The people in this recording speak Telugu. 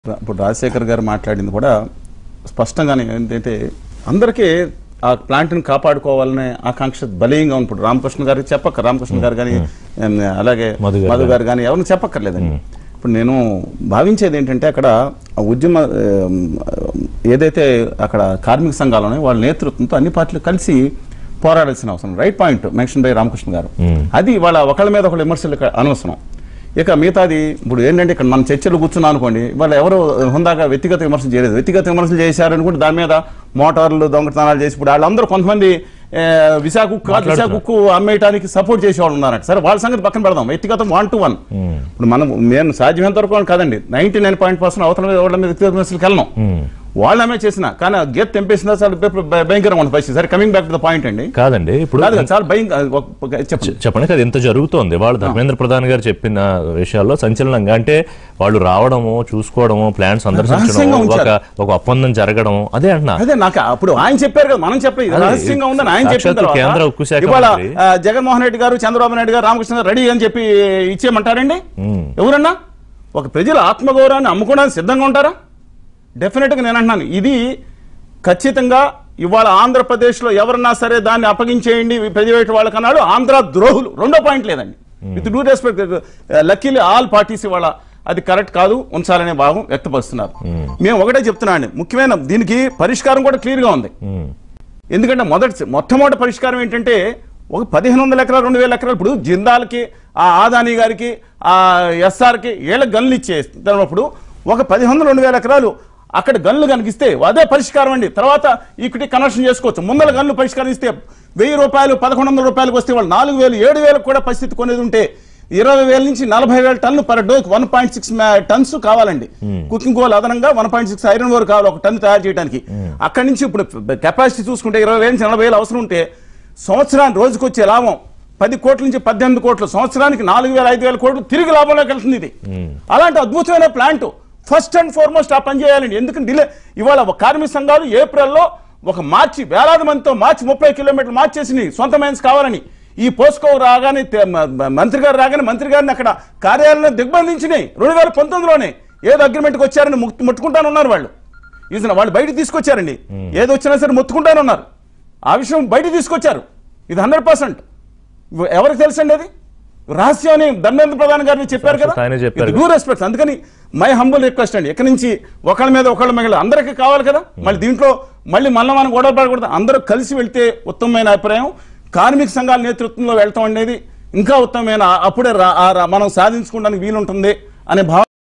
ఇప్పుడు రాజశేఖర్ గారు మాట్లాడింది కూడా స్పష్టంగానే ఏంటంటే అందరికీ ఆ ప్లాంట్ని కాపాడుకోవాలనే ఆకాంక్ష బలీయంగా ఉంది ఇప్పుడు రామకృష్ణ గారికి చెప్పక్క రామకృష్ణ గారు కానీ ఏం, అలాగే మధు గారు మధు గారు కానీ ఎవరిని చెప్పక్కర్లేదండి ఇప్పుడు నేను భావించేది ఏంటంటే అక్కడ ఆ ఉద్యమ ఏం, ఏదైతే అక్కడ కార్మిక సంఘాలు ఉన్నాయో వాళ్ళ నేతృత్వంతో అన్ని పార్టీలు కలిసి పోరాడాల్సిన అవసరం right point mention by Ramakrishna garu అది వాళ్ళ ఒకళ్ళ మీద ఒకళ్ళ విమర్శలు ఇక్కడ అనవసరం ఇక మిగతాది ఇప్పుడు ఏంటంటే ఇక్కడ మన చర్చలు కూర్చున్నాం అనుకోండి వాళ్ళు ఎవరు హుందాగా వ్యక్తిగత విమర్శలు చేయలేదు వ్యక్తిగత విమర్శలు చేశారు అనుకుంటే దాని మీద మోటార్లు దొంగతనాలు చేసి ఇప్పుడు వాళ్ళందరూ కొంతమంది ఏ, విశాఖ ఉక్కు కాదు, విశాఖ ఉక్కు అమ్మేయడానికి సపోర్ట్ చేసేవాళ్ళు ఉన్నారట సరే వాళ్ళ సంగతి పక్కన పెడదాం వ్యక్తిగతం వన్ టు వన్ ఇప్పుడు మనం నేను సాధ్యమైనంత వరకు అని కాదండి నైన్టీ నైన్ పాయింట్ పర్సెంట్ అవతల మీద వాళ్ళ మీద వ్యక్తిగత విమర్శలకు వెళ్ళను వాళ్ళు అమ్మే చేసిన కానీ ఆ గేట్ తెంపేసిన చాలా భయ- భయ- భయంకరంగా ఉంటుంది పరిస్థితి సరే coming back to the point అండి కాదండి ఇప్పుడు కాదు కదా, చాలా భయంగా ఒక- ఒక- చెప్పండి చెప్పండి కదా ఇంత జరుగుతోంది వాళ్ళు ధర్మేంద్ర ప్రధాన్ గారు చెప్పిన విషయాల్లో సంచలనంగా అంటే వాళ్ళు రావడము చూసుకోవడము ప్లాంట్ సందర్శించడం రహస్యంగా ఒక ఉంచారు. ఒక ఒప్పందం జరగడం అదే అంటున్నా అదే నాకు అప్పుడు ఆయన చెప్పారు కదా మనం చెప్పలేదు ఇది అదే, రహస్యంగా ఉందని ఆయన చెప్పిన సాక్షాత్తు కేంద్ర ఉక్కు శాఖ తర్వాత ఇవాళ మంత్రి. ఆ, జగన్మోహన్ రెడ్డి గారు చంద్రబాబు నాయుడు గారు రామకృష్ణ గారు రెడీ అని చెప్పి ఇచ్చేయమంటారండి మ్మ్. ఎవరన్నా ఒక ప్రజల ఆత్మగౌరవాన్ని అమ్ముకోవడానికి సిద్ధంగా ఉంటారా డెఫినెట్ గా నేను అంటున్నాను ఇది ఖచ్చితంగా ఇవాళ ఆంధ్రప్రదేశ్లో ఎవరన్నా సరే దాన్ని అప్పగించేయండి ప్రైవేట్ వాళ్ళకి అన్నాడు ఆంధ్ర ద్రోహులు రెండో పాయింట్ లేదండి with due respect luckily all parties ఇవాళ అది కరెక్ట్ కాదు ఉంచాలనే భావం వ్యక్తపరుస్తున్నారు మేము ఒకటే చెప్తున్నా అండి ముఖ్యమైన దీనికి పరిష్కారం కూడా క్లియర్ గా ఉంది ఉమ్, ఎందుకంటే మొదటి మొట్టమొదటి పరిష్కారం ఏంటంటే ఒక పదిహేను వందల ఎకరాలు రెండు వేల ఎకరాలు ఇప్పుడు జిందాల్కి ఆ ఆదాని గారికి ఆ ఎస్ఆర్కి ఏళ్ళ గన్లు ఇచ్చేస్తున్నప్పుడు ఒక పదిహేను వందల రెండు వేల ఎకరాలు అక్కడ గన్లు కనిపిస్తే అదే పరిష్కారం అండి తర్వాత ఈక్విటీ కనెక్షన్ చేసుకోవచ్చు ముందల గన్లు పరిష్కారం ఇస్తే వెయ్యి రూపాయలు పదకొండు వందల రూపాయలకు వస్తే వాళ్ళు నాలుగు వేలు ఏడు వేలకు కూడా పరిస్థితి కొనేది ఉంటే ఇరవై వేల నుంచి నలభై వేల ton per dose one point six tons కావాలండి కుకింగ్ కోల్ అదనంగా one point six iron ore కావాలి ఒక టన్ తయారు చేయడానికి అక్కడి నుంచి ఇప్పుడు కెపాసిటీ చూసుకుంటే ఇరవై వేల నుంచి నలభై వేలు అవసరం ఉంటే సంవత్సరానికి రోజుకు వచ్చే లాభం పది కోట్ల నుంచి పద్దెనిమిది కోట్లు సంవత్సరానికి నాలుగు వేల ఐదు వేల కోట్లు తిరిగి లాభంలోకి వెళ్తుంది ఇది అలాంటి అద్భుతమైన ప్లాంట్ ఫస్ట్ అండ్ ఫార్మోస్ట్ ఆ పని చేయాలండి ఎందుకంటే డిలే ఇవాళ ఒక కార్మిక సంఘాలు ఏప్రిల్లో ఒక మార్చి వేలాది మందితో మార్చి ముప్పై కిలోమీటర్లు మార్చేసి సొంత మైన్స్ కావాలని ఈ పోస్కో రాగానే తె- మ- మ- మంత్రి గారు రాగానే మంత్రి గారిని అక్కడ కార్యాలయం దిగ్బంధించినాయి రెండు వేల పంతొమ్మిదిలోనే ఏదో అగ్రిమెంట్కి వచ్చారని ముక్కు- ముట్టుకుంటానున్నారు వాళ్ళు ఇది వాళ్ళు బయట తీసుకొచ్చారండి ఏది వచ్చినా సరే ముత్తుకుంటానున్నారు ఆ విషయం బయట తీసుకొచ్చారు ఇది హండ్రెడ్ పర్సెంట్ ఎవరికి తెలుసండి అది రహస్యం అని ధర్మేంద్ర ప్రధాన్ గారిని చెప్పారు కదా ఆయనే చెప్పారు. డూ రెస్పెక్ట్ అందుకని మై హంబుల్ రిక్వెస్ట్ అండి ఇక్కడి నుంచి ఒకళ్ళ మీద ఒకళ్ళ మిగిలి అందరికీ కావాలి కదా మళ్ళీ దీంట్లో మళ్ళీ మళ్ళీ మనం గొడవ పడకూడదు అందరూ కలిసి వెళ్తే ఉత్తమమైన అభిప్రాయం కార్మిక సంఘాల నేతృత్వంలో వెళ్తాం అనేది ఇంకా ఉత్తమమైన అప్పుడే రా- ఆ రా- మనం సాధించుకోవడానికి వీలుంటుంది అనే భావన